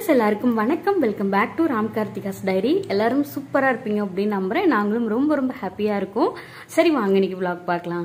Friends எல்லாருக்கும் வணக்கம் welcome back to Ram Karthika's diary எல்லாரும் சூப்பராக இருப்பீங்க அப்படின்னு நம்புறேன் நாங்களும் ரொம்ப ரொம்ப ஹாப்பியாக இருக்கோம் சரி வாங்க இன்னைக்கு vlog பார்க்கலாம்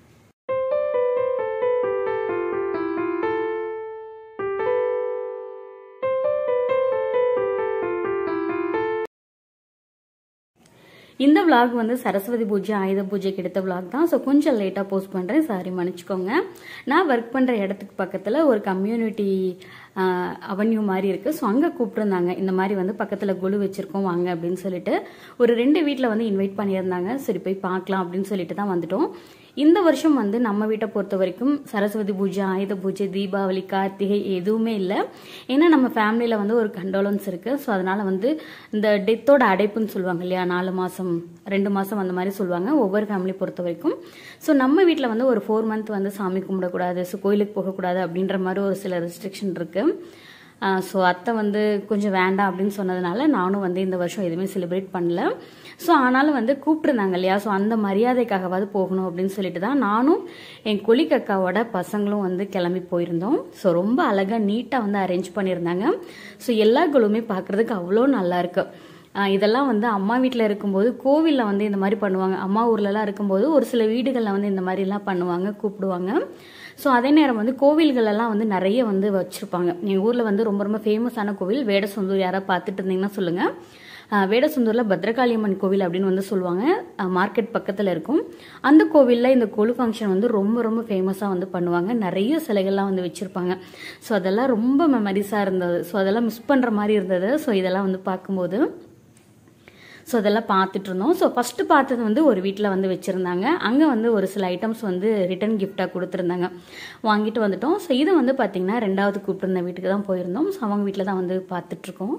இந்த vlog வந்து சரஸ்வதி பூஜை ஆயுத பூஜைக்கு எடுத்த vlog தான் ஸோ கொஞ்சம் லேட்டாக போஸ்ட் பண்ணுறேன் சாரி மன்னிச்சுக்கோங்க நான் ஒர்க் பண்ணுற இடத்துக்கு பக்கத்தில் ஒரு கம்யூனிட்டி அவென்யூ மாதிரி இருக்குது ஸோ அங்கே கூப்பிட்டுருந்தாங்க இந்த மாதிரி வந்து பக்கத்தில் குழு வச்சுருக்கோம் வாங்க அப்படின்னு சொல்லிட்டு ஒரு ரெண்டு வீட்டில் வந்து இன்வைட் பண்ணியிருந்தாங்க சரி போய் பார்க்கலாம் அப்படின்னு சொல்லிட்டு தான் வந்துட்டோம் இந்த வருஷம் வந்து நம்ம வீட்டை பொறுத்த வரைக்கும் சரஸ்வதி பூஜை ஆயுத பூஜை தீபாவளி கார்த்திகை எதுவுமே இல்லை ஏன்னா நம்ம ஃபேமிலியில் வந்து ஒரு கண்டோலன்ஸ் இருக்குது ஸோ அதனால் வந்து இந்த டெத்தோட அடைப்புன்னு சொல்லுவாங்க இல்லையா நாலு மாதம் ரெண்டு மாதம் அந்த மாதிரி சொல்லுவாங்க ஒவ்வொரு ஃபேமிலி பொறுத்த வரைக்கும் ஸோ நம்ம வீட்டில் வந்து ஒரு ஃபோர் மந்த் வந்து சாமி கும்பிடக்கூடாது ஸோ கோயிலுக்கு போகக்கூடாது அப்படின்ற மாதிரி ஒரு சில ரெஸ்ட்ரிக்ஷன் இருக்குது ஸோ அத்தை வந்து கொஞ்சம் வேண்டாம் அப்படின்னு சொன்னதுனால நானும் வந்து இந்த வருஷம் எதுவுமே செலிப்ரேட் பண்ணல ஸோ ஆனாலும் வந்து கூப்பிட்டுருந்தாங்க இல்லையா ஸோ அந்த மரியாதைக்காகவாது போகணும் அப்படின்னு சொல்லிட்டு தான் நானும் என் கொலிக்கக்காவோட பசங்களும் வந்து கிளம்பி போயிருந்தோம் ஸோ ரொம்ப அழகாக நீட்டாக வந்து அரேஞ்ச் பண்ணியிருந்தாங்க ஸோ எல்லா குழுவுமே பார்க்குறதுக்கு அவ்வளோ நல்லா இருக்கு ஆஹ் இதெல்லாம் வந்து அம்மா வீட்டில் இருக்கும்போது கோவிலில் வந்து இந்த மாதிரி பண்ணுவாங்க அம்மா ஊர்லலாம் இருக்கும்போது ஒரு சில வீடுகளில் வந்து இந்த மாதிரிலாம் பண்ணுவாங்க கூப்பிடுவாங்க ஸோ அதே நேரம் வந்து கோவில்களெல்லாம் வந்து நிறைய வந்து வச்சுருப்பாங்க எங்கள் ஊரில் வந்து ரொம்ப ரொம்ப ஃபேமஸான கோவில் வேடசுந்தூர் யாராவது பார்த்துட்டு இருந்தீங்கன்னா சொல்லுங்கள் ஆஹ் வேடசுந்தூரில் பத்ரகாளியம்மன் கோவில் அப்படின்னு வந்து சொல்லுவாங்க மார்க்கெட் பக்கத்தில் இருக்கும் அந்த கோவிலில் இந்த கொலு ஃபங்க்ஷன் வந்து ரொம்ப ரொம்ப ஃபேமஸாக வந்து பண்ணுவாங்க நிறைய சிலைகள்லாம் வந்து வச்சுருப்பாங்க ஸோ அதெல்லாம் ரொம்ப மெமரிஸாக இருந்தது ஸோ அதெல்லாம் மிஸ் பண்ணுற மாதிரி இருந்தது ஸோ இதெல்லாம் வந்து பார்க்கும்போது ஸோ அதெல்லாம் பார்த்துட்டு இருந்தோம் ஸோ ஃபஸ்ட்டு பார்த்தது வந்து ஒரு வீட்டில் வந்து வச்சுருந்தாங்க அங்கே வந்து ஒரு சில ஐட்டம்ஸ் வந்து ரிட்டன் கிஃப்டாக கொடுத்துருந்தாங்க வாங்கிட்டு வந்துட்டோம் ஸோ இது வந்து பார்த்திங்கன்னா ரெண்டாவது கூப்பிட்டுருந்த வீட்டுக்கு தான் போயிருந்தோம் ஸோ அவங்க வீட்டில் தான் வந்து பார்த்துட்ருக்கோம்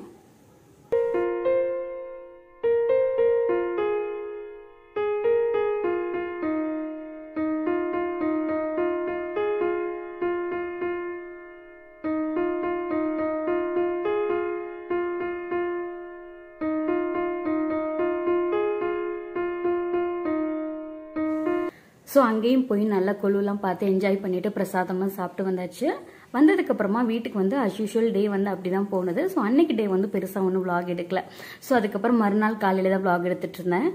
ஸோ அங்கேயும் போய் நல்லா கொழுலாம் பார்த்து என்ஜாய் பண்ணிட்டு பிரசாதம்லாம் சாப்பிட்டு வந்தாச்சு வந்ததுக்கு அப்புறமா வீட்டுக்கு வந்து அஸ் யூஷுவல் டே வந்து அப்படிதான் போனது ஸோ அன்னைக்கு டே வந்து பெருசாக ஒன்றும் vlog எடுக்கல ஸோ அதுக்கப்புறம் மறுநாள் காலையில தான் vlog எடுத்துட்டு இருந்தேன்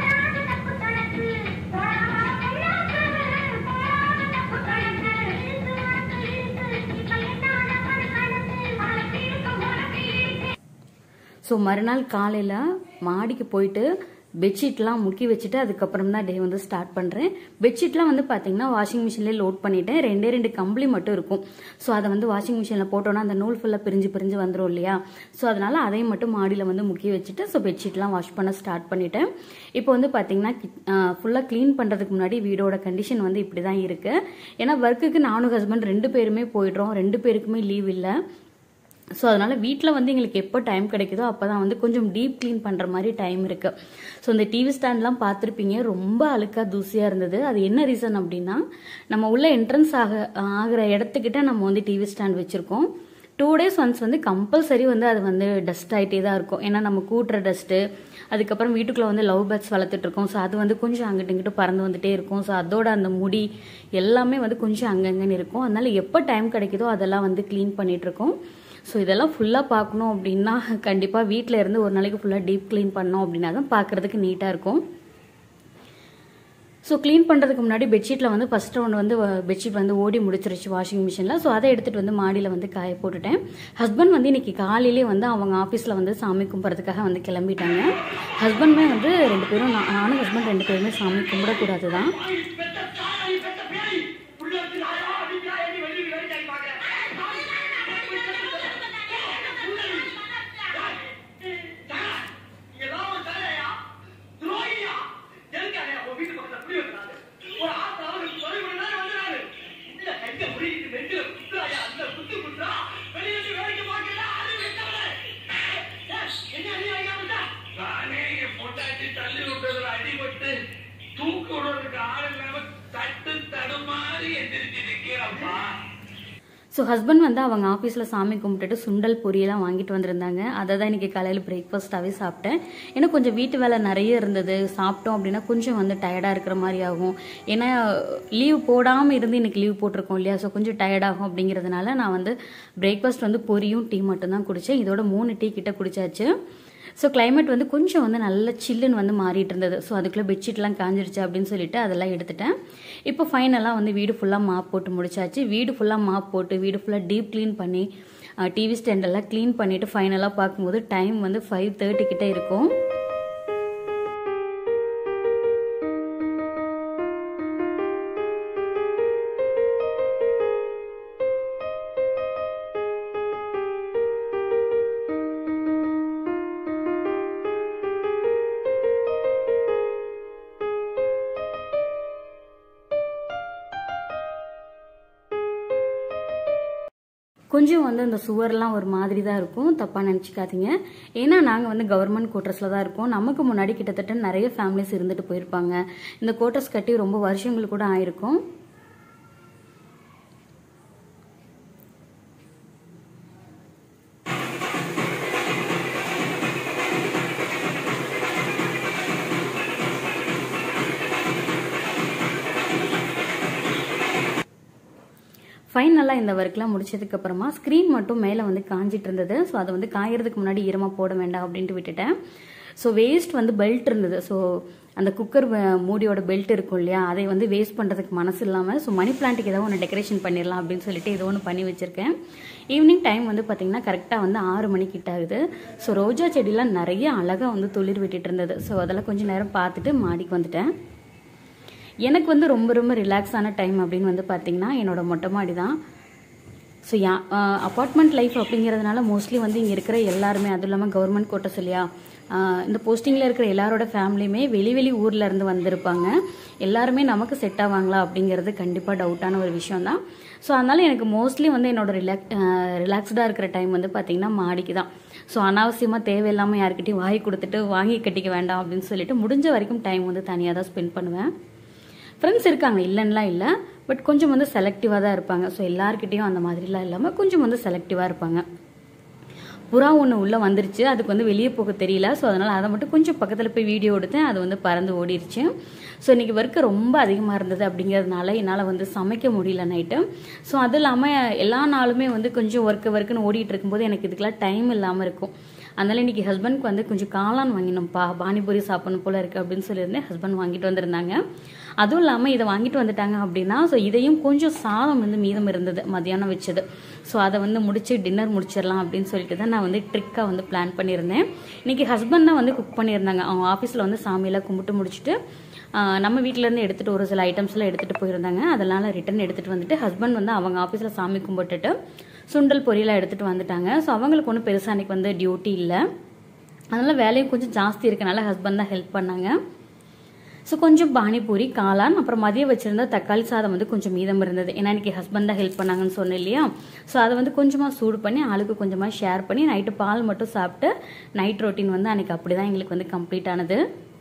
ஸோ மறுநாள் காலையில் மாடிக்கு போயிட்டு பெட்ஷீட்லாம் முக்கி வச்சுட்டு அதுக்கப்புறம் தான் டே வந்து ஸ்டார்ட் பண்ணுறேன் பெட்ஷீட்லாம் வந்து பார்த்தீங்கன்னா வாஷிங் மிஷின்லேயே லோட் பண்ணிட்டேன் ரெண்டே ரெண்டு கம்பளி மட்டும் இருக்கும் ஸோ அதை வந்து வாஷிங் மிஷினில் போட்டோன்னா அந்த நூல் ஃபுல்லாக பிரிஞ்சு பிரிஞ்சு வந்துடும் இல்லையா ஸோ அதனால் அதையும் மட்டும் மாடியில் வந்து முக்கி வச்சுட்டு ஸோ பெட்ஷீட்லாம் வாஷ் பண்ண ஸ்டார்ட் பண்ணிட்டேன் இப்போ வந்து பார்த்தீங்கன்னா ஃபுல்லாக க்ளீன் பண்ணுறதுக்கு முன்னாடி வீடோட கண்டிஷன் வந்து இப்படி தான் இருக்குது ஏன்னா ஒர்க்குக்கு நானும் ஹஸ்பண்ட் ரெண்டு பேருமே போயிடுறோம் ரெண்டு பேருக்குமே லீவ் இல்லை ஸோ அதனால் வீட்டில் வந்து எங்களுக்கு எப்போ டைம் கிடைக்குதோ அப்போ தான் வந்து கொஞ்சம் டீப் க்ளீன் பண்ணுற மாதிரி டைம் இருக்குது ஸோ இந்த டிவி ஸ்டாண்ட்லாம் பார்த்துருப்பீங்க ரொம்ப அழுக்காக தூசியாக இருந்தது அது என்ன ரீசன் அப்படின்னா நம்ம உள்ள என்ட்ரன்ஸ் ஆக ஆகிற இடத்துக்கிட்ட நம்ம வந்து டிவி ஸ்டாண்ட் வச்சுருக்கோம் டூ டேஸ் ஒன்ஸ் வந்து கம்பல்சரி வந்து அது வந்து டஸ்ட் ஆகிட்டே தான் இருக்கும் ஏன்னா நம்ம கூட்டுற டஸ்ட்டு அதுக்கப்புறம் வீட்டுக்குள்ளே வந்து லவ் பேர்ட்ஸ் வளர்த்துட்டு இருக்கோம் ஸோ அது வந்து கொஞ்சம் அங்கிட்டு இங்கிட்டு பறந்து வந்துட்டே இருக்கும் ஸோ அதோட அந்த முடி எல்லாமே வந்து கொஞ்சம் அங்கங்கன்னு இருக்கும் அதனால எப்போ டைம் கிடைக்குதோ அதெல்லாம் வந்து க்ளீன் பண்ணிட்டு இருக்கோம் ஸோ இதெல்லாம் ஃபுல்லாக பார்க்கணும் அப்படின்னா கண்டிப்பாக வீட்டில் இருந்து ஒரு நாளைக்கு ஃபுல்லாக டீப் க்ளீன் பண்ணோம் அப்படின்னா தான் பார்க்குறதுக்கு நீட்டாக இருக்கும் ஸோ க்ளீன் பண்ணுறதுக்கு முன்னாடி பெட்ஷீட்டில் வந்து ஃபஸ்ட் ரவுண்ட் வந்து பெட்ஷீட் வந்து ஓடி முடிச்சிருச்சு வாஷிங் மிஷினில் ஸோ அதை எடுத்துகிட்டு வந்து மாடியில் வந்து காய போட்டுட்டேன் ஹஸ்பண்ட் வந்து இன்னைக்கு காலையிலே வந்து அவங்க ஆஃபீஸில் வந்து சாமி கும்பிட்றதுக்காக வந்து கிளம்பிட்டாங்க ஹஸ்பண்டுமே வந்து ரெண்டு பேரும் நான்- நானும் ஹஸ்பண்ட் ரெண்டு பேருமே சாமி கும்பிடக்கூடாது தான் தூக்கு விடுறதுக்கு ஆள் இல்லாம தட்டு தடுமாறி எந்திரிச்சிருக்கே அப்பா ஸோ ஹஸ்பண்ட் வந்து அவங்க ஆஃபீஸில் சாமி கும்பிட்டுட்டு சுண்டல் பொரியெல்லாம் வாங்கிட்டு வந்திருந்தாங்க அதை தான் இன்றைக்கி காலையில் பிரேக்ஃபாஸ்ட்டாகவே சாப்பிட்டேன் ஏன்னா கொஞ்சம் வீட்டு வேலை நிறைய இருந்தது சாப்பிட்டோம் அப்படின்னா கொஞ்சம் வந்து டயர்டாக இருக்கிற மாதிரி ஆகும் ஏன்னா லீவ் போடாமல் இருந்து இன்னைக்கு லீவ் போட்டிருக்கோம் இல்லையா ஸோ கொஞ்சம் டயர்டாகும் அப்படிங்கிறதுனால நான் வந்து பிரேக்ஃபாஸ்ட் வந்து பொரியும் டீ மட்டும்தான் குடித்தேன் இதோட மூணு டீ கிட்ட குடிச்சாச்சு ஸோ கிளைமேட் வந்து கொஞ்சம் வந்து நல்ல சில்லுன்னு வந்து மாறிட்டு இருந்தது ஸோ அதுக்குள்ளே பெட்ஷீட்லாம் காஞ்சிருச்சு அப்படின்னு சொல்லிட்டு அதெல்லாம் எடுத்துட்டேன் இப்போ ஃபைனலாக வந்து வீடு ஃபுல்லாக மாப் போட்டு முடிச்சாச்சு வீடு ஃபுல்லாக மாப் போட்டு வீடு ஃபுல்லாக டீப் க்ளீன் பண்ணி டிவி ஸ்டாண்டெல்லாம் க்ளீன் பண்ணிவிட்டு ஃபைனலாக பார்க்கும்போது டைம் வந்து ஃபைவ் தேர்ட்டி கிட்டே இருக்கும் கொஞ்சம் வந்து அந்த சுவர்லாம் ஒரு மாதிரி தான் இருக்கும் தப்பாக நினச்சிக்காதீங்க ஏன்னா நாங்கள் வந்து கவர்மெண்ட் குவார்ட்டர்ஸில் தான் இருக்கோம் நமக்கு முன்னாடி கிட்டத்தட்ட நிறைய ஃபேமிலிஸ் இருந்துட்டு போயிருப்பாங்க இந்த குவார்ட்டர்ஸ் கட்டி ரொம்ப வருஷங்கள் கூட ஆயிருக்கும் ஃபைனலாக இந்த ஒர்க்லாம் முடிச்சதுக்கு அப்புறமா ஸ்க்ரீன் மட்டும் மேலே வந்து காஞ்சிட்டு இருந்தது ஸோ அதை வந்து காயறதுக்கு முன்னாடி ஈரமாக போட வேண்டாம் அப்படின்ட்டு விட்டுட்டேன் ஸோ வேஸ்ட் வந்து பெல்ட் இருந்தது ஸோ அந்த குக்கர் மூடியோட பெல்ட் இருக்கும் இல்லையா அதை வந்து வேஸ்ட் பண்ணுறதுக்கு மனசு இல்லாமல் ஸோ மணி பிளான்ட்டுக்கு ஏதோ ஒன்று டெக்கரேஷன் பண்ணிடலாம் அப்படின்னு சொல்லிட்டு ஏதோ ஒன்று பண்ணி வச்சிருக்கேன் ஈவினிங் டைம் வந்து பார்த்தீங்கன்னா கரெக்டாக வந்து ஆறு மணிக்கு கிட்ட ஆகுது ஸோ ரோஜா செடிலாம் நிறைய அழகாக வந்து துளிர் விட்டுட்டு இருந்தது ஸோ அதெல்லாம் கொஞ்சம் நேரம் பார்த்துட்டு மாடிக்கு வந்துட்டேன் எனக்கு வந்து ரொம்ப ரொம்ப ரிலாக்ஸான டைம் அப்படின்னு வந்து பார்த்தீங்கன்னா என்னோட மொட்டை மாடி தான் ஸோ யா அப்பார்ட்மெண்ட் லைஃப் அப்படிங்கிறதுனால மோஸ்ட்லி வந்து இங்கே இருக்கிற எல்லாருமே அதுவும் இல்லாமல் கவர்மெண்ட் கோட்டஸ் இல்லையா ஆஹ் இந்த போஸ்டிங்கில் இருக்கிற எல்லாரோட ஃபேமிலியுமே வெளி வெளி ஊர்ல இருந்து வந்திருப்பாங்க எல்லாருமே நமக்கு செட் ஆவாங்களா அப்படிங்கிறது கண்டிப்பாக டவுட்டான ஒரு விஷயம் தான் ஸோ அதனால எனக்கு மோஸ்ட்லி வந்து என்னோட ரிலாக் ரிலாக்ஸ்டாக இருக்கிற டைம் வந்து பார்த்தீங்கன்னா மாடிக்கு தான் ஸோ அனாவசியமாக தேவையில்லாமல் யாருக்கிட்டையும் வாங்கி கொடுத்துட்டு வாங்கி கட்டிக்க வேண்டாம் அப்படின்னு சொல்லிட்டு முடிஞ்ச வரைக்கும் டைம் வந்து தனியாக தான் ஸ்பெண்ட் பண்ணுவேன் ஃப்ரெண்ட்ஸ் இருக்காங்க இல்லைன்னா இல்லை பட் கொஞ்சம் வந்து செலக்டிவாக தான் இருப்பாங்க ஸோ எல்லாருக்கிட்டேயும் அந்த மாதிரிலாம் இல்லாமல் கொஞ்சம் வந்து செலக்டிவாக இருப்பாங்க புறா ஒன்று உள்ளே வந்துருச்சு அதுக்கு வந்து வெளியே போக தெரியல ஸோ அதனால் அதை மட்டும் கொஞ்சம் பக்கத்தில் போய் வீடியோ எடுத்தேன் அது வந்து பறந்து ஓடிடுச்சு ஸோ இன்றைக்கி ஒர்க்கு ரொம்ப அதிகமாக இருந்தது அப்படிங்கிறதுனால என்னால் வந்து சமைக்க முடியல நைட்டு ஸோ அது இல்லாமல் எல்லா நாளுமே வந்து கொஞ்சம் ஒர்க்கு ஒர்க்குன்னு ஓடிட்டு இருக்கும்போது எனக்கு இதுக்கெல்லாம் டைம் இல்லாமல் இருக்கும் அதனால இன்னைக்கு ஹஸ்பண்ட்க்கு வந்து கொஞ்சம் காளான் வாங்கினோம்ப்பா பானிபூரி சாப்பிடணும் போல இருக்கு அப்படின்னு சொல்லியிருந்தேன் ஹஸ்பண்ட் வாங்கிட்டு வந்திருந்தாங்க அதுவும் இல்லாமல் இதை வாங்கிட்டு வந்துட்டாங்க அப்படின்னா ஸோ இதையும் கொஞ்சம் சாதம் வந்து மீதம் இருந்தது மதியானம் வச்சது ஸோ அதை வந்து முடிச்சு டின்னர் முடிச்சிடலாம் அப்படின்னு சொல்லிட்டு தான் நான் வந்து ட்ரிக்காக வந்து பிளான் பண்ணியிருந்தேன் இன்னைக்கு ஹஸ்பண்ட் தான் வந்து குக் பண்ணியிருந்தாங்க அவங்க ஆஃபீஸில் வந்து சாமியெல்லாம் கும்பிட்டு முடிச்சுட்டு ஆஹ் நம்ம வீட்டிலேருந்து எடுத்துகிட்டு ஒரு சில ஐட்டம்ஸ்லாம் எடுத்துகிட்டு போயிருந்தாங்க அதெல்லாம் ரிட்டன் எடுத்துகிட்டு வந்துட்டு ஹஸ்பண்ட் வந்து அவங்க ஆஃபீஸில் சாமி கும்பிட்டுட்டு சுண்டல் பொரியலாம் எடுத்துகிட்டு வந்துட்டாங்க ஸோ அவங்களுக்கு ஒன்றும் பெருசாக அன்றைக்கி வந்து டியூட்டி இல்லை அதனால் வேலையும் கொஞ்சம் ஜாஸ்தி இருக்கனால ஹஸ்பண்ட் தான் ஹெல்ப் பண்ணாங்க ஸோ கொஞ்சம் பானிபூரி காளான் அப்புறம் மதியம் வச்சிருந்த தக்காளி சாதம் வந்து கொஞ்சம் மீதம் இருந்தது ஏன்னா இன்னைக்கு ஹஸ்பண்ட் தான் ஹெல்ப் பண்ணாங்கன்னு சொன்னேன் இல்லையா ஸோ அதை வந்து கொஞ்சமாக சூடு பண்ணி ஆளுக்கு கொஞ்சமாக ஷேர் பண்ணி நைட்டு பால் மட்டும் சாப்பிட்டு நைட் ரொட்டீன் வந்து அன்னைக்கு அப்படி தான் எங்களுக்கு வந்து கம்ப்ளீட் ஆனது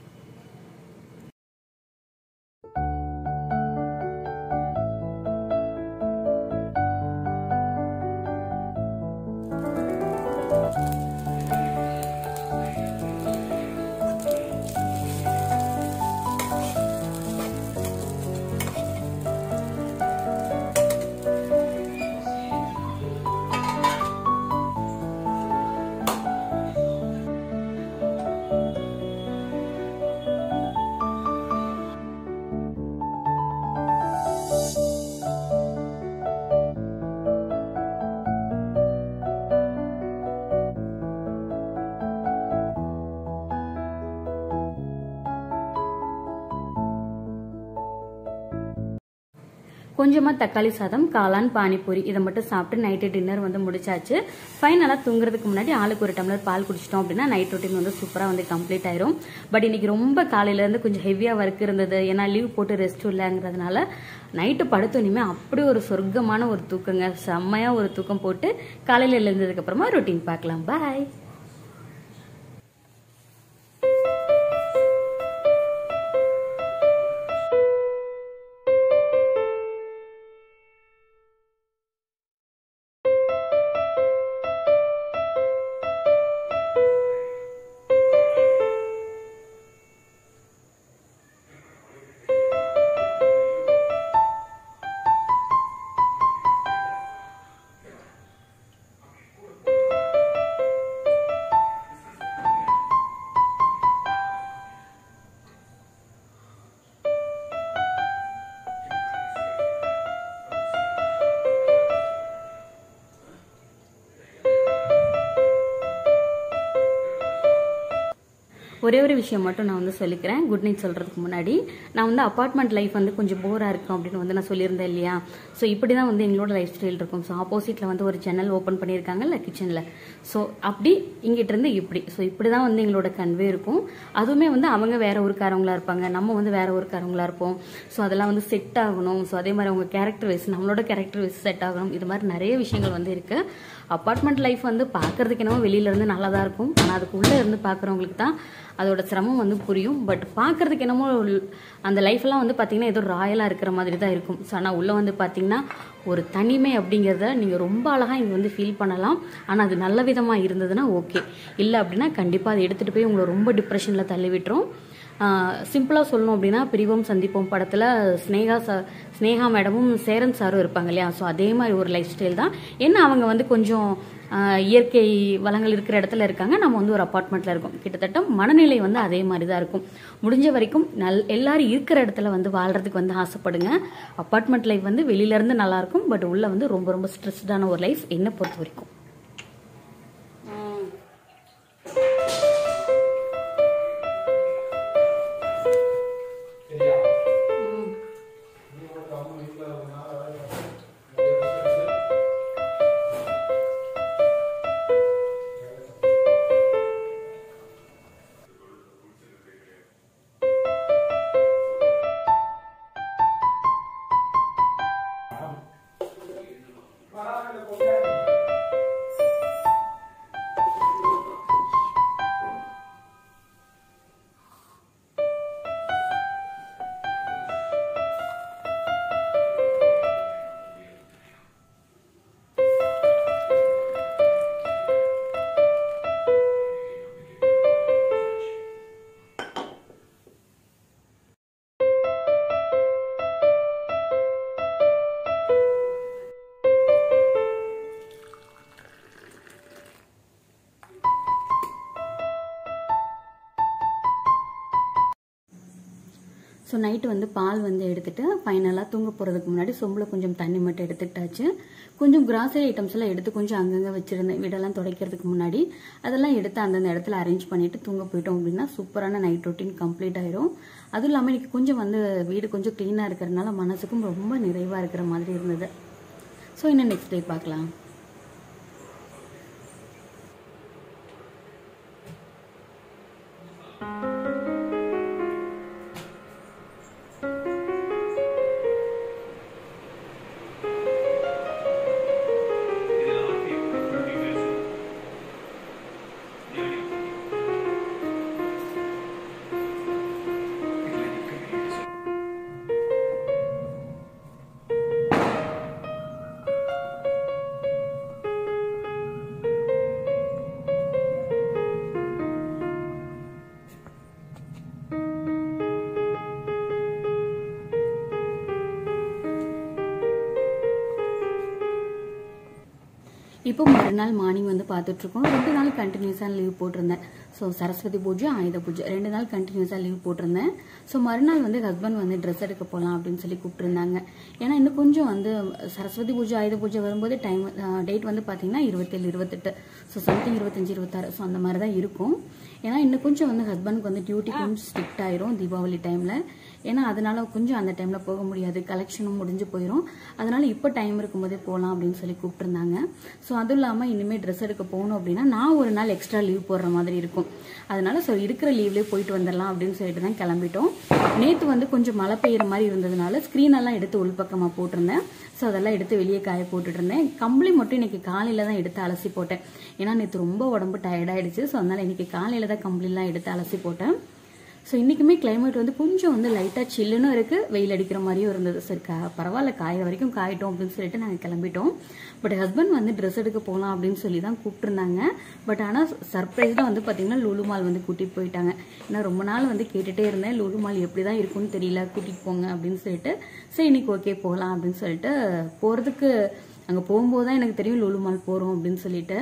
கொஞ்சமாக தக்காளி சாதம் காளான் பானிபூரி இதை மட்டும் சாப்பிட்டு நைட்டு டின்னர் வந்து முடிச்சாச்சு ஃபைனலாக தூங்குறதுக்கு முன்னாடி ஆளுக்கு ஒரு டம்ளர் பால் குடிச்சிட்டோம் அப்படின்னா நைட் ரொட்டீன் வந்து சூப்பராக வந்து கம்ப்ளீட் ஆயிரும் பட் இன்னைக்கு ரொம்ப காலையிலேருந்து கொஞ்சம் ஹெவியாக ஒர்க் இருந்தது ஏன்னா லீவ் போட்டு ரெஸ்ட் இல்லைங்கிறதுனால நைட்டு படுத்தோனையுமே அப்படி ஒரு சொர்க்கமான ஒரு தூக்கங்க செம்மையாக ஒரு தூக்கம் போட்டு காலையில் எழுந்ததுக்கப்புறமா ரொட்டீன் பார்க்கலாம் பாய் ஒரே ஒரு விஷயம் மட்டும் நான் வந்து சொல்லிக்கிறேன் குட் நைட் சொல்றதுக்கு முன்னாடி நான் வந்து அப்பார்ட்மெண்ட் லைஃப் வந்து கொஞ்சம் போரா இருக்கும் அப்படின்னு வந்து நான் சொல்லியிருந்தேன் இல்லையா ஸோ இப்படி தான் வந்து எங்களோட லைஃப் ஸ்டைல் இருக்கும் ஸோ ஆப்போசிட்ல வந்து ஒரு ஜன்னல் ஓப்பன் பண்ணியிருக்காங்கல்ல கிச்சனில் ஸோ அப்படி இங்கிட்ட இருந்து இப்படி ஸோ இப்படி தான் வந்து எங்களோட கன்வே இருக்கும் அதுவுமே வந்து அவங்க வேற ஊருக்காரவங்களா இருப்பாங்க நம்ம வந்து வேற ஊருக்காரவங்களா இருப்போம் ஸோ அதெல்லாம் வந்து செட் ஆகணும் ஸோ அதே மாதிரி அவங்க கேரக்டர் வைஸ் நம்மளோட கேரக்டர் வைஸ் செட் ஆகணும் இது மாதிரி நிறைய விஷயங்கள் வந்து இருக்கு அப்பார்ட்மெண்ட் லைஃப் வந்து பார்க்கறதுக்கு என்னமோ வெளியில இருந்து நல்லா தான் இருக்கும் ஆனால் அதுக்கு உள்ள இருந்து பார்க்குறவங்களுக்கு தான் அதோட சிரமம் வந்து புரியும் பட் பார்க்கறதுக்கு என்னமோ ஒரு- அந்த லைஃப் எல்லாம் வந்து பார்த்தீங்கன்னா ஏதோ ராயலாக இருக்கிற மாதிரி தான் இருக்கும் ஸோ ஆனால் உள்ள வந்து பார்த்தீங்கன்னா ஒரு தனிமை அப்படிங்கிறத நீங்கள் ரொம்ப அழகாக இங்கே வந்து ஃபீல் பண்ணலாம் ஆனால் அது நல்ல விதமாக இருந்ததுன்னா ஓகே இல்லை அப்படின்னா கண்டிப்பாக அதை எடுத்துகிட்டு போய் உங்களை ரொம்ப டிப்ரெஷனில் தள்ளி விட்டுரும் சிம்பிளாக சொல்லணும் அப்படின்னா பிரிவோம் சந்திப்போம் படத்தில் ஸ்னேகா சா ஸ்னேகா மேடமும் சேரன் சாரும் இருப்பாங்க இல்லையா ஸோ அதே மாதிரி ஒரு லைஃப் ஸ்டைல் தான் என்ன அவங்க வந்து கொஞ்சம் ஆஹ், இயற்கை வளங்கள் இருக்கிற இடத்துல இருக்காங்க நம்ம வந்து ஒரு அப்பார்ட்மெண்ட்டில் இருக்கோம் கிட்டத்தட்ட மனநிலை வந்து அதே மாதிரி தான் இருக்கும் முடிஞ்ச வரைக்கும் நல் எல்லாரும் இருக்கிற இடத்துல வந்து வாழ்றதுக்கு வந்து ஆசைப்படுங்க அப்பார்ட்மெண்ட் லைஃப் வந்து வெளியில இருந்து நல்லா இருக்கும் பட் உள்ள வந்து ரொம்ப ரொம்ப ஸ்ட்ரெஸ்டான ஒரு லைஃப் என்னை பொறுத்த வரைக்கும் ஸோ நைட்டு வந்து பால் வந்து எடுத்துட்டு ஃபைனலாக தூங்க போகிறதுக்கு முன்னாடி சொம்பில் கொஞ்சம் தண்ணி மட்டும் எடுத்துக்கிட்டாச்சு கொஞ்சம் கிராசரி ஐட்டம்ஸ் எல்லாம் எடுத்து கொஞ்சம் அங்கங்கே வச்சிருந்தேன் வீடெல்லாம் துடைக்கிறதுக்கு முன்னாடி அதெல்லாம் எடுத்து அந்தந்த இடத்துல அரேஞ்ச் பண்ணிட்டு தூங்க போயிட்டோம் அப்படின்னா சூப்பரான நைட் ரொட்டீன் கம்ப்ளீட் ஆயிரும் அதுவும் இல்லாமல் இன்னைக்கு கொஞ்சம் வந்து வீடு கொஞ்சம் க்ளீனாக இருக்கிறதுனால மனசுக்கும் ரொம்ப நிறைவாக இருக்கிற மாதிரி இருந்தது ஸோ இன்னும் நெக்ஸ்ட் டே பார்க்கலாம் இப்போ மறுநாள் மார்னிங் வந்து பார்த்துட்டு இருக்கோம் ரெண்டு நாள் கண்டினியூஸாக லீவ் போட்டிருந்தேன் ஸோ சரஸ்வதி பூஜை ஆயுத பூஜை ரெண்டு நாள் கண்டினியூஸாக லீவ் போட்டிருந்தேன் ஸோ மறுநாள் வந்து ஹஸ்பண்ட் வந்து ட்ரெஸ் எடுக்க போகலாம் அப்படின்னு சொல்லி கூப்பிட்டுருந்தாங்க ஏன்னா இன்னும் கொஞ்சம் வந்து சரஸ்வதி பூஜை ஆயுத பூஜை வரும்போது டைம் டேட் வந்து பார்த்தீங்கன்னா இருபத்தேழு இருபத்தெட்டு ஸோ சம்திங் இருபத்தஞ்சு இருபத்தாறு ஸோ அந்த மாதிரி தான் இருக்கும் ஏன்னா இன்னும் கொஞ்சம் வந்து ஹஸ்பண்டுக்கு வந்து டியூட்டி கொஞ்சம் ஸ்ட்ரிக்ட் ஆயிரும் தீபாவளி டைமில் ஏன்னா அதனால கொஞ்சம் அந்த டைமில் போக முடியாது கலெக்ஷனும் முடிஞ்சு போயிடும் அதனால இப்போ டைம் இருக்கும்போதே போகலாம் அப்படின்னு சொல்லி கூப்பிட்டுருந்தாங்க ஸோ அதுவும் இல்லாமல் இனிமேல் ட்ரெஸ் எடுக்க போகணும் அப்படின்னா நான் ஒரு நாள் எக்ஸ்ட்ரா லீவ் போடுற மாதிரி இருக்கும் அதனால ஸோ இருக்கிற லீவ்லேயே போயிட்டு வந்துடலாம் அப்படின்னு சொல்லிட்டு தான் கிளம்பிட்டோம் நேற்று வந்து கொஞ்சம் மழை பெய்யுற மாதிரி இருந்ததுனால ஸ்க்ரீன் எல்லாம் எடுத்து உள்பக்கமாக போட்டிருந்தேன் ஸோ அதெல்லாம் எடுத்து வெளியே காய போட்டுட்டு இருந்தேன் கம்பளி மட்டும் இன்னைக்கு காலையில தான் எடுத்து அலசி போட்டேன் ஏன்னா நேற்று ரொம்ப உடம்பு டயர்டாயிடுச்சு ஸோ அதனால இன்னைக்கு காலையில தான் கம்பளிலாம் எடுத்து அலசி போட்டேன் ஸோ இன்றைக்குமே climate வந்து கொஞ்சம் வந்து லைட்டாக சில்லுன்னு இருக்குது வெயில் அடிக்கிற மாதிரியும் இருந்தது சரி கா பரவாயில்ல காய வரைக்கும் காயிட்டோம் அப்படின்னு சொல்லிட்டு நாங்கள் கிளம்பிட்டோம் பட் ஹஸ்பண்ட் வந்து ட்ரெஸ் எடுக்க போகலாம் அப்படின்னு சொல்லி தான் கூப்பிட்டுருந்தாங்க பட் ஆனால் சர்ப்ரைஸாக வந்து பார்த்தீங்கன்னா லூலு மால் வந்து கூட்டிகிட்டு போயிட்டாங்க ஏன்னா ரொம்ப நாள் வந்து கேட்டுகிட்டே இருந்தேன் லூலு மால் எப்படி தான் இருக்கும்னு தெரியல கூட்டிகிட்டு போங்க அப்படின்னு சொல்லிட்டு சரி இன்னைக்கு ஓகே போகலாம் அப்படின்னு சொல்லிட்டு போகிறதுக்கு அங்கே போகும்போது தான் எனக்கு தெரியும் லூலு மால் போகிறோம் அப்படின்னு சொல்லிட்டு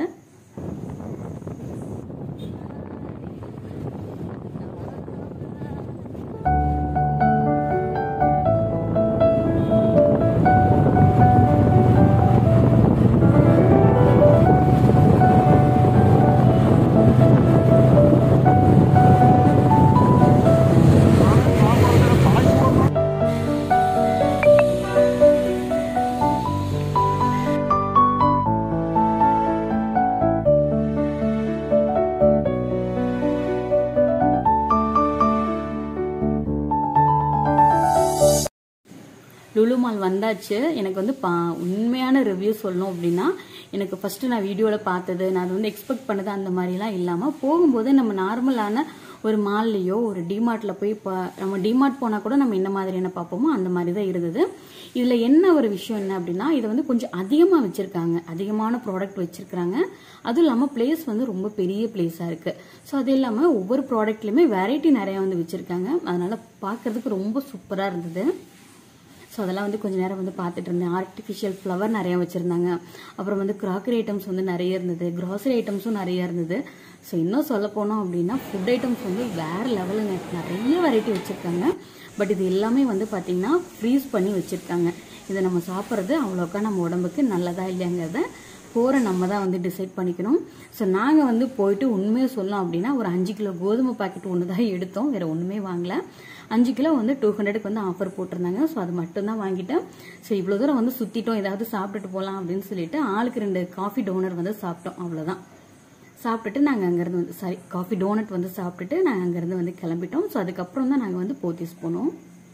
லுலு மால் வந்தாச்சு எனக்கு வந்து பா உண்மையான ரிவ்யூ சொல்லணும் அப்படின்னா எனக்கு ஃபர்ஸ்ட் நான் வீடியோவில் பார்த்தது நான் அதை வந்து எக்ஸ்பெக்ட் பண்ணது அந்த மாதிரிலாம் இல்லாமல் போகும்போது நம்ம நார்மலான ஒரு மால்லையோ ஒரு டிமார்ட்ல போய் பா- நம்ம டிமார்ட் போனால் கூட நம்ம என்ன மாதிரியான பார்ப்போமோ அந்த மாதிரி தான் இருந்தது இதில் என்ன ஒரு விஷயம் என்ன அப்படின்னா இதை வந்து கொஞ்சம் அதிகமாக வச்சுருக்காங்க அதிகமான ப்ராடக்ட் வச்சுருக்காங்க அதுவும் இல்லாமல் பிளேஸ் வந்து ரொம்ப பெரிய பிளேஸாக இருக்குது ஸோ அது இல்லாமல் ஒவ்வொரு ப்ராடக்ட்லையுமே வெரைட்டி நிறையா வந்து வச்சுருக்காங்க அதனால் பார்க்கறதுக்கு ரொம்ப சூப்பராக இருந்தது ஸோ அதெல்லாம் வந்து கொஞ்ச நேரம் வந்து பார்த்துட்டு இருந்தேன் ஆர்டிஃபிஷியல் ஃப்ளவர் நிறைய வச்சுருந்தாங்க அப்புறம் வந்து கிராக்கரி ஐட்டம்ஸ் வந்து நிறைய இருந்தது கிராசரி ஐட்டம்ஸும் நிறைய இருந்தது ஸோ இன்னும் சொல்ல போனோம் அப்படின்னா ஃபுட் ஐட்டம்ஸ் வந்து வேறு லெவலுங்க நிறைய வெரைட்டி வச்சுருக்காங்க பட் இது எல்லாமே வந்து பார்த்திங்கன்னா ஃப்ரீஸ் பண்ணி வச்சுருக்காங்க இதை நம்ம சாப்பிட்றது அவ்வளோக்கா நம்ம உடம்புக்கு நல்லதா இல்லையாங்கிறத போகிற நம்ம தான் வந்து டிசைட் பண்ணிக்கணும் ஸோ நாங்கள் வந்து போயிட்டு உண்மையை சொல்லலாம் அப்படின்னா ஒரு அஞ்சு கிலோ கோதுமை பாக்கெட் ஒன்று தான் எடுத்தோம் வேறு ஒன்றுமே வாங்கல அஞ்சு கிலோ வந்து டூ ஹண்ட்ரடுக்கு வந்து ஆஃபர் போட்டிருந்தாங்க ஸோ அது மட்டும்தான் வாங்கிட்டேன் ஸோ இவ்வளோ தூரம் வந்து சுற்றிட்டோம் ஏதாவது சாப்பிட்டுட்டு போகலாம் அப்படின்னு சொல்லிட்டு ஆளுக்கு ரெண்டு காஃபி டோனர் வந்து சாப்பிட்டோம் அவ்வளோதான் சாப்பிட்டுட்டு நாங்கள் அங்கேருந்து வந்து சாரி காஃபி டோனட் வந்து சாப்பிட்டுட்டு நாங்கள் அங்கேருந்து வந்து கிளம்பிட்டோம் ஸோ அதுக்கப்புறம் தான் நாங்கள் வந்து போத்தீஸ் போனோம்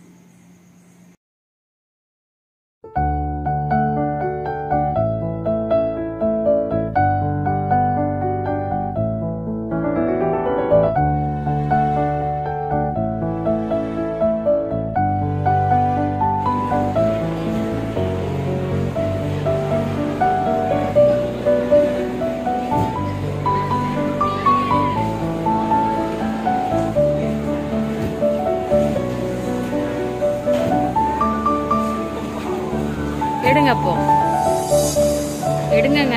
எடுங்க அப்போ எடுங்கங்க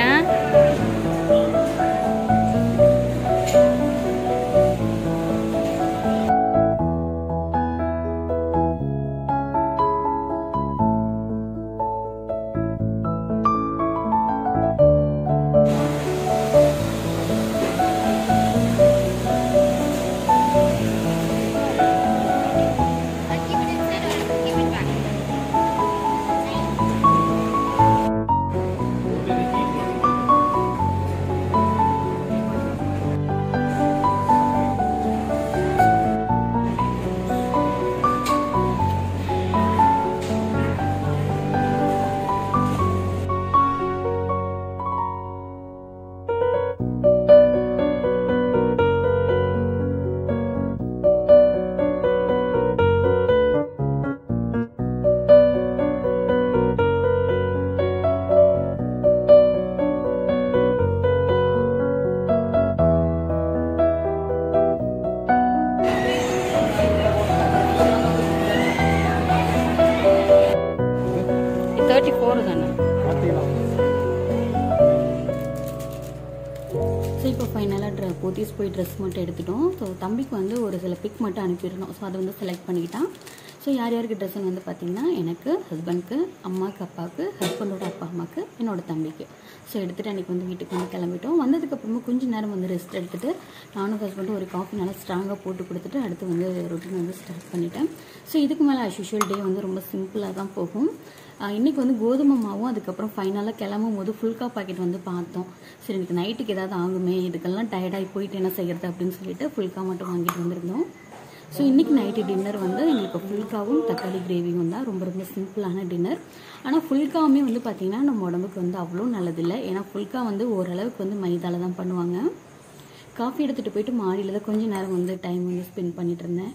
I'll keep it inside or I'll give it back. Thirty four தானே ஸோ இப்போ ஃபைனலாக ட்ர போத்தீஸ் போய் ட்ரெஸ் மட்டும் எடுத்துட்டோம் ஸோ தம்பிக்கு வந்து ஒரு சில பிக் மட்டும் அனுப்பிடணும் ஸோ அதை வந்து செலக்ட் பண்ணிக்கிட்டான் ஸோ யார் யாருக்கு ட்ரெஸ்ஸுன்னு வந்து பார்த்தீங்கன்னா எனக்கு ஹஸ்பண்ட்க்கு அம்மாவுக்கு அப்பாவுக்கு ஹஸ்பண்டோட அப்பா அம்மாவுக்கு என்னோட தம்பிக்கு ஸோ எடுத்துகிட்டு அன்றைக்கி வந்து வீட்டுக்கு வந்து கிளம்பிட்டோம் வந்ததுக்கப்புறமா கொஞ்ச நேரம் வந்து ரெஸ்ட் எடுத்துட்டு நானும் ஹஸ்பண்டும் ஒரு காஃபி நல்லா ஸ்ட்ராங்காக போட்டு கொடுத்துட்டு அடுத்து வந்து ரொட்டீன் வந்து ஸ்டார்ட் பண்ணிட்டேன் ஸோ இதுக்கு மேலே as usual டே வந்து ரொம்ப சிம்பிளாக தான் போகும் ஆஹ் இன்னைக்கு வந்து கோதுமை மாவும் அதுக்கப்புறம் ஃபைனலாக கிளம்பும் போது ஃபுல்கா பாக்கெட் வந்து பார்த்தோம் சரி இன்னைக்கு நைட்டுக்கு ஏதாவது ஆகுமே இதுக்கெல்லாம் டயர்டாகி போயிட்டு என்ன செய்யறது அப்படின்னு சொல்லிட்டு ஃபுல்கா மட்டும் வாங்கிட்டு வந்திருந்தோம் ஸோ இன்னைக்கு நைட்டு டின்னர் வந்து எங்களுக்கு ஃபுல்காவும் தக்காளி கிரேவியும் தான் ரொம்ப ரொம்ப சிம்பிளான டின்னர் ஆனால் ஃபுல்காவுமே வந்து பார்த்தீங்கன்னா நம்ம உடம்புக்கு வந்து அவ்வளோ நல்லதில்லை ஏன்னா ஃபுல்கா வந்து ஓரளவுக்கு வந்து மைதால தான் பண்ணுவாங்க காஃபி எடுத்துகிட்டு போயிட்டு மாடியில் தான் கொஞ்ச நேரம் வந்து டைம் வந்து ஸ்பெண்ட் பண்ணிட்டு இருந்தேன்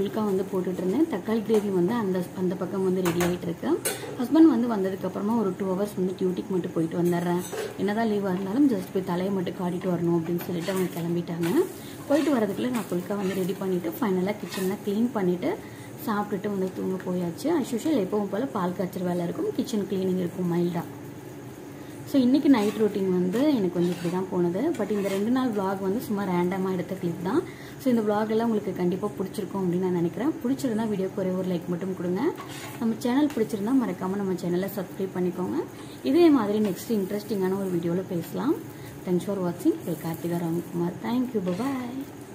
புல்கா வந்து போட்டுட்டு இருந்தேன் தக்காளி கிரேவி வந்து அந்த அந்த பக்கம் வந்து ரெடி ஆகிட்டு இருக்கு ஹஸ்பண்ட் வந்து வந்ததுக்கப்புறமா ஒரு டூ ஹவர்ஸ் வந்து டியூட்டிக்கு மட்டும் போயிட்டு வந்துடுறேன் என்னதான் லீவாக இருந்தாலும் ஜஸ்ட் போய் தலையை மட்டும் காட்டிட்டு வரணும் அப்படின்னு சொல்லிட்டு அவங்க கிளம்பிட்டாங்க போயிட்டு வரதுக்குள்ளே நான் புல்கா வந்து ரெடி பண்ணிவிட்டு ஃபைனலாக கிச்சனில் க்ளீன் பண்ணிவிட்டு சாப்பிட்டுட்டு வந்து தூங்க போயாச்சு அஸ்யூஷுவல் எப்பவும் போல் பால் காய்ச்சற வேலை இருக்கும் கிச்சன் க்ளீனிங் இருக்கும் மைல்டாக ஸோ இன்றைக்கி நைட் ரொட்டீன் வந்து எனக்கு வந்து இப்படி தான் போனது பட் இந்த ரெண்டு நாள் vlog வந்து சும்மா ரேண்டமாக எடுத்த கிளிப் தான் ஸோ இந்த vlog எல்லாம் உங்களுக்கு கண்டிப்பாக பிடிச்சிருக்கும் அப்படின்னு நான் நினைக்கிறேன் பிடிச்சிருந்தா வீடியோக்கு ஒரே ஒரு லைக் மட்டும் கொடுங்க நம்ம சேனல் பிடிச்சிருந்தா மறக்காமல் நம்ம சேனலை சப்ஸ்கிரைப் பண்ணிக்கோங்க இதே மாதிரி நெக்ஸ்ட் இன்ட்ரெஸ்டிங்கான ஒரு வீடியோவில் பேசலாம் தேங்க்ஸ் ஃபார் வாட்சிங் கார்த்திகா ராம்குமார் தேங்க்யூ பாய்